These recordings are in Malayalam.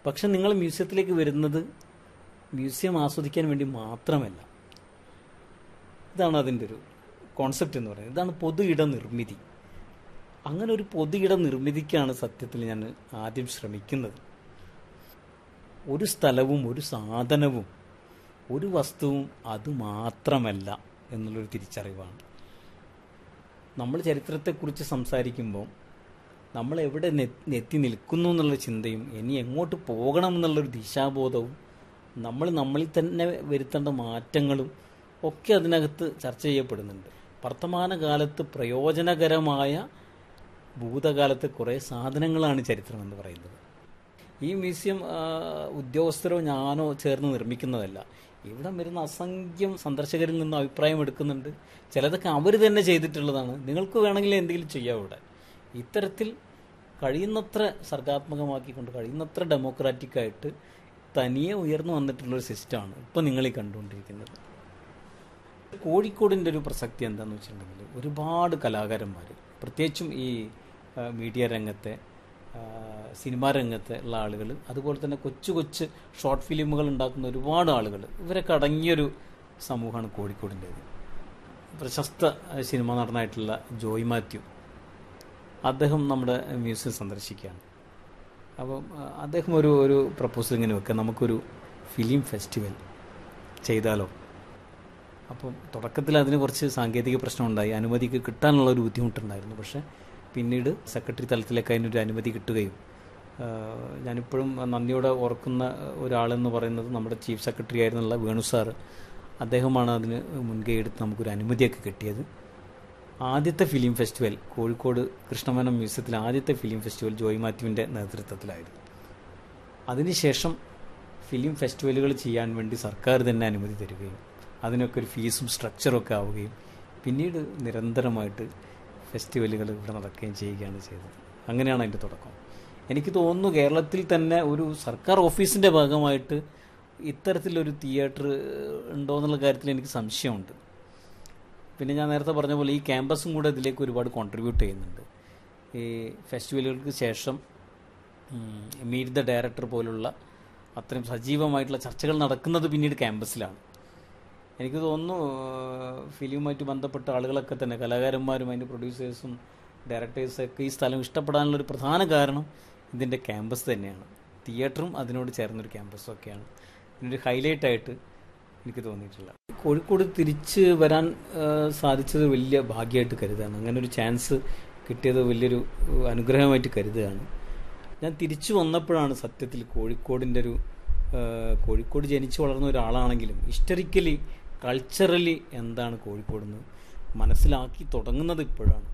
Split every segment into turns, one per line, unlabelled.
പക്ഷെ നിങ്ങൾ മ്യൂസിയത്തിലേക്ക് വരുന്നത് മ്യൂസിയം ആസ്വദിക്കാൻ വേണ്ടി മാത്രമല്ല ഇതാണ് അതിൻ്റെ ഒരു കോൺസെപ്റ്റ് എന്ന് പറയുന്നത് ഇതാണ് പൊതു ഇട നിർമ്മിതി അങ്ങനെ ഒരു പൊതു ഇട നിർമ്മിതിക്കാണ് സത്യത്തിൽ ഞാൻ ആദ്യം ശ്രമിക്കുന്നത് ഒരു സ്ഥലവും ഒരു സാധനവും ഒരു വസ്തുവും അത് മാത്രമല്ല എന്നുള്ളൊരു തിരിച്ചറിവാണ് നമ്മൾ ചരിത്രത്തെക്കുറിച്ച് സംസാരിക്കുമ്പോൾ നമ്മൾ എവിടെ നെ- എത്തി നിൽക്കുന്നു എന്നുള്ള ചിന്തയും ഇനി എങ്ങോട്ട് പോകണം എന്നുള്ളൊരു ദിശാബോധവും നമ്മൾ നമ്മളിൽ തന്നെ വരുത്തേണ്ട മാറ്റങ്ങളും ഒക്കെ അതിനകത്ത് ചർച്ച ചെയ്യപ്പെടുന്നുണ്ട് വർത്തമാനകാലത്ത് പ്രയോജനകരമായ ഭൂതകാലത്തെ കുറേ സാധനങ്ങളാണ് ചരിത്രം എന്ന് പറയുന്നത് ഈ മ്യൂസിയം ആ, ഉദ്യോഗസ്ഥരോ ഞാനോ ചേർന്ന് നിർമ്മിക്കുന്നതല്ല ഇവിടെ വരുന്ന അസംഖ്യം സന്ദർശകരിൽ നിന്ന് അഭിപ്രായം എടുക്കുന്നുണ്ട് ചിലതൊക്കെ അവർ തന്നെ ചെയ്തിട്ടുള്ളതാണ് നിങ്ങൾക്ക് വേണമെങ്കിൽ എന്തെങ്കിലും ചെയ്യാം ഇവിടെ ഇത്തരത്തിൽ കഴിയുന്നത്ര സർഗാത്മകമാക്കിക്കൊണ്ട് കഴിയുന്നത്ര ഡെമോക്രാറ്റിക് ആയിട്ട് തനിയെ ഉയർന്നു വന്നിട്ടുള്ളൊരു സിസ്റ്റമാണ് ഇപ്പം നിങ്ങൾ ഈ കണ്ടുകൊണ്ടിരിക്കുന്നത് കോഴിക്കോടിൻ്റെ ഒരു പ്രസക്തി എന്താണെന്ന് വെച്ചിട്ടുണ്ടെങ്കിൽ ഒരുപാട് കലാകാരന്മാർ പ്രത്യേകിച്ചും ഈ ആ, മീഡിയ രംഗത്തെ ആ, സിനിമാ രംഗത്തെ ഉള്ള ആളുകൾ അതുപോലെ തന്നെ കൊച്ചു കൊച്ചു ഷോർട്ട് ഫിലിമുകൾ ഉണ്ടാക്കുന്ന ഒരുപാട് ആളുകൾ ഇവരൊക്കെ അടങ്ങിയൊരു സമൂഹമാണ് കോഴിക്കോടിൻ്റേത് പ്രശസ്ത ആ, സിനിമാ നടനായിട്ടുള്ള ജോയ് മാത്യു അദ്ദേഹം നമ്മുടെ മ്യൂസിയം സന്ദർശിക്കുകയാണ് അപ്പം ആ, അദ്ദേഹം ഒരു ഒരു പ്രപ്പോസൽ ഇങ്ങനെ വെക്കുക നമുക്കൊരു ഫിലിം ഫെസ്റ്റിവൽ ചെയ്താലോ അപ്പം തുടക്കത്തിൽ അതിന് കുറച്ച് സാങ്കേതിക പ്രശ്നമുണ്ടായി അനുമതിക്ക് കിട്ടാനുള്ള ഒരു ബുദ്ധിമുട്ടുണ്ടായിരുന്നു പക്ഷേ പിന്നീട് സെക്രട്ടറി തലത്തിലേക്ക് അതിനൊരു അനുമതി കിട്ടുകയും ആ, ഞാനിപ്പോഴും നന്ദിയോടെ ഓർക്കുന്ന ഒരാളെന്ന് പറയുന്നത് നമ്മുടെ ചീഫ് സെക്രട്ടറി ആയിരുന്നുള്ള വേണു സാറ് അദ്ദേഹമാണ് അതിന് മുൻകൈ എടുത്ത് നമുക്കൊരു അനുമതിയൊക്കെ കിട്ടിയത് ആദ്യത്തെ ഫിലിം ഫെസ്റ്റിവൽ കോഴിക്കോട് കൃഷ്ണമേനം മ്യൂസിയത്തിലെ ആദ്യത്തെ ഫിലിം ഫെസ്റ്റിവൽ ജോയ് മാത്യുവിൻ്റെ നേതൃത്വത്തിലായിരുന്നു അതിനുശേഷം ഫിലിം ഫെസ്റ്റിവലുകൾ ചെയ്യാൻ വേണ്ടി സർക്കാർ തന്നെ അനുമതി തരികയും അതിനൊക്കെ ഒരു ഫീസും സ്ട്രക്ചറും ഒക്കെ ആവുകയും പിന്നീട് നിരന്തരമായിട്ട് ഫെസ്റ്റിവലുകൾ ഇവിടെ നടക്കുകയും ചെയ്യുകയാണ് ചെയ്തത് അങ്ങനെയാണ് അതിൻ്റെ തുടക്കം എനിക്ക് തോന്നുന്നു കേരളത്തിൽ തന്നെ ഒരു സർക്കാർ ഓഫീസിൻ്റെ ഭാഗമായിട്ട് ഇത്തരത്തിലൊരു തിയേറ്റർ ഉണ്ടോ എന്നുള്ള കാര്യത്തിൽ എനിക്ക് സംശയമുണ്ട് പിന്നെ ഞാൻ നേരത്തെ പറഞ്ഞ പോലെ ഈ ക്യാമ്പസും കൂടെ ഇതിലേക്ക് ഒരുപാട് കോൺട്രിബ്യൂട്ട് ചെയ്യുന്നുണ്ട് ഈ ഫെസ്റ്റിവലുകൾക്ക് ശേഷം മീറ്റ് ദ ഡയറക്ടർ പോലുള്ള അത്രയും സജീവമായിട്ടുള്ള ചർച്ചകൾ നടക്കുന്നത് പിന്നീട് ക്യാമ്പസിലാണ് എനിക്ക് തോന്നുന്നു ഏഹ്, ഫിലിമുമായിട്ട് ബന്ധപ്പെട്ട ആളുകളൊക്കെ തന്നെ കലാകാരന്മാരും അതിൻ്റെ പ്രൊഡ്യൂസേഴ്സും ഡയറക്ടേഴ്സൊക്കെ ഈ സ്ഥലം ഇഷ്ടപ്പെടാനുള്ള ഒരു പ്രധാന കാരണം ഇതിൻ്റെ ക്യാമ്പസ് തന്നെയാണ് തിയേറ്ററും അതിനോട് ചേർന്നൊരു ക്യാമ്പസും ഒക്കെയാണ് ഇതിനൊരു ഹൈലൈറ്റ് ആയിട്ട് എനിക്ക് തോന്നിയിട്ടുള്ള കോഴിക്കോട് തിരിച്ച് വരാൻ ഏഹ്, സാധിച്ചത് വലിയ ഭാഗ്യമായിട്ട് കരുതാണ് അങ്ങനെ ഒരു ചാൻസ് കിട്ടിയത് വലിയൊരു ഏഹ്, അനുഗ്രഹമായിട്ട് കരുതുകയാണ് ഞാൻ തിരിച്ചു വന്നപ്പോഴാണ് സത്യത്തിൽ കോഴിക്കോടിൻ്റെ ഒരു ഏഹ്, കോഴിക്കോട് ജനിച്ചു വളർന്ന ഒരാളാണെങ്കിലും ഹിസ്റ്ററിക്കലി കൾച്ചറലി എന്താണ് കോഴിക്കോടെന്ന് മനസ്സിലാക്കി തുടങ്ങുന്നത് ഇപ്പോഴാണ്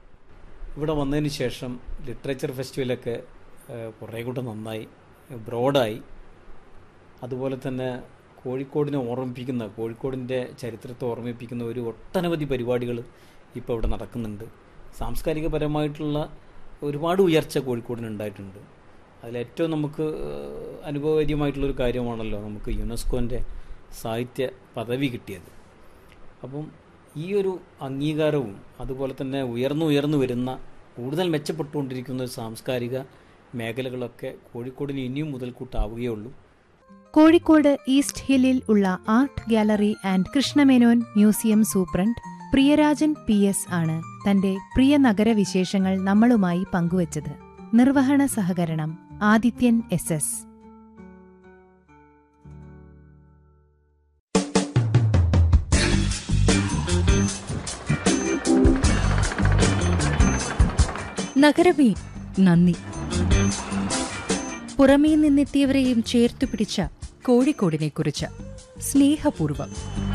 ഇവിടെ വന്നതിന് ശേഷം ലിറ്ററേച്ചർ ഫെസ്റ്റിവലൊക്കെ ഏഹ്, കുറേ കൂടെ നന്നായി ബ്രോഡായി അതുപോലെ തന്നെ കോഴിക്കോടിനെ ഓർമ്മിപ്പിക്കുന്ന കോഴിക്കോടിൻ്റെ ചരിത്രത്തെ ഓർമ്മിപ്പിക്കുന്ന ഒരു ഒട്ടനവധി പരിപാടികൾ ഇപ്പോൾ ഇവിടെ നടക്കുന്നുണ്ട് സാംസ്കാരികപരമായിട്ടുള്ള ഒരുപാട് ഉയർച്ച കോഴിക്കോടിന് ഉണ്ടായിട്ടുണ്ട് അതിലേറ്റവും നമുക്ക് ഏഹ്, അനുഭവവേദ്യമായിട്ടുള്ളൊരു കാര്യമാണല്ലോ നമുക്ക് യുനെസ്കോൻ്റെ സാഹിത്യ പദവി കിട്ടിയത് അപ്പം ഈ ഒരു അംഗീകാരവും അതുപോലെ തന്നെ ഉയർന്നു ഉയർന്നു വരുന്ന കൂടുതൽ മെച്ചപ്പെട്ടുകൊണ്ടിരിക്കുന്ന ഒരു സാംസ്കാരിക മേഖലകളൊക്കെ കോഴിക്കോടിന് ഇനിയും മുതൽക്കൂട്ടാവുകയുള്ളൂ
കോഴിക്കോട് ഈസ്റ്റ് ഹില്ലിൽ ഉള്ള art gallery and Krishnamenon museum superintendent Priyarajan P S ആണ് തന്റെ പ്രിയ നഗരവിശേഷങ്ങൾ നമ്മളുമായി പങ്കുവച്ചത് നിർവഹണ സഹകരണം ആദിത്യൻ എസ് എസ്
നഗരമേ നന്ദി പുറമേ നിന്നെത്തിയവരെയും ചേർത്തു പിടിച്ച കോഴിക്കോടിനെക്കുറിച്ച് സ്നേഹപൂർവം